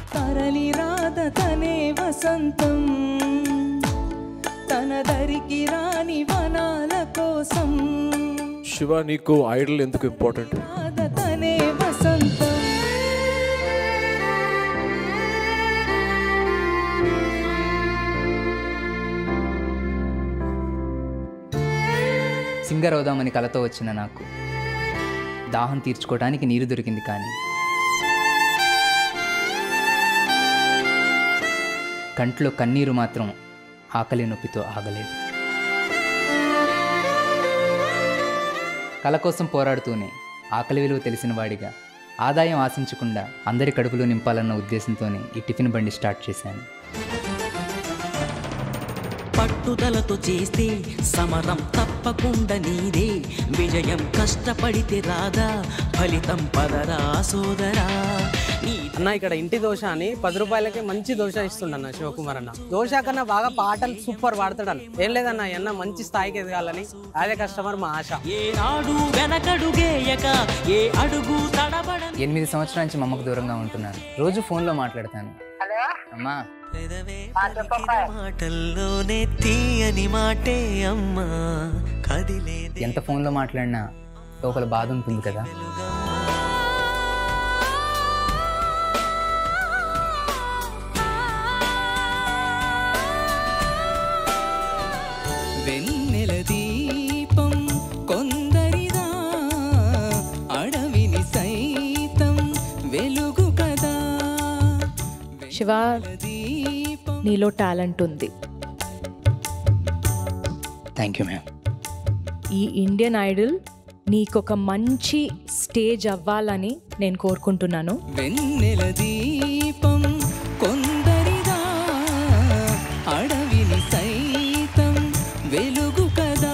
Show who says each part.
Speaker 1: తరలి రాద తనే వసంతం తన దరికి రాని వనాల కోసం
Speaker 2: శివ నీకు ఐడల్ ఎందుకు ఇంపార్టెంట్
Speaker 1: రాద తనే వసంతం
Speaker 3: సింగర్ అవుదామని కలతో వచ్చిన నాకు దాహం తీర్చుకోవడానికి నీరు దొరికింది కానీ కంట్లో కన్నీరు మాత్రం ఆకలి నొప్పితో ఆగలేదు కల కోసం పోరాడుతూనే ఆకలి విలువ తెలిసిన వాడిగా ఆదాయం ఆశించకుండా అందరి కడుపులో నింపాలన్న ఉద్దేశంతోనే ఈ టిఫిన్ బండి స్టార్ట్ చేశాను
Speaker 4: పట్టుదలతో చేస్తే సమరం తప్పకుండా నీదే విజయం కష్టపడితే రాదా ఫలితం పదరా సోదరా నీ
Speaker 5: అన్న ఇక్కడ ఇంటి దోశ అని పది రూపాయలకి మంచి దోశ ఇస్తుండన్న శివకుమార్ అన్న దోశ కన్నా బాగా పాటలు సూపర్ పాడతాడన్న ఏం లేదన్న ఈ అన్న మంచి స్థాయికి ఎదగాలని అదే కస్టమర్ మా ఆశ
Speaker 4: ఏనాడు వెనకడుగేయక ఏ అడుగు తడబడ
Speaker 3: ఎనిమిది సంవత్సరాల నుంచి మా అమ్మకు దూరంగా ఉంటున్నాను రోజు ఫోన్లో మాట్లాడతాను అమ్మా
Speaker 4: మాటల్లోనే తీయని మాటే అమ్మా కదిలే
Speaker 3: ఎంత ఫోన్లో మాట్లాడినా లోపల బాధ ఉంటుంది కదా
Speaker 1: వెన్నెల దీపం కొందరిదా అడవిని సైతం వెలుగు కదా
Speaker 6: శివ నీలో టాలెంట్ ఉంది
Speaker 3: థ్యాంక్ యూ మ్యామ్
Speaker 6: ఈ ఇండియన్ ఐడల్ నీకొక మంచి స్టేజ్ అవ్వాలని నేను కోరుకుంటున్నాను
Speaker 1: వెన్నెల దీపం కొందరిదా అడవిని సైతం వెలుగు కదా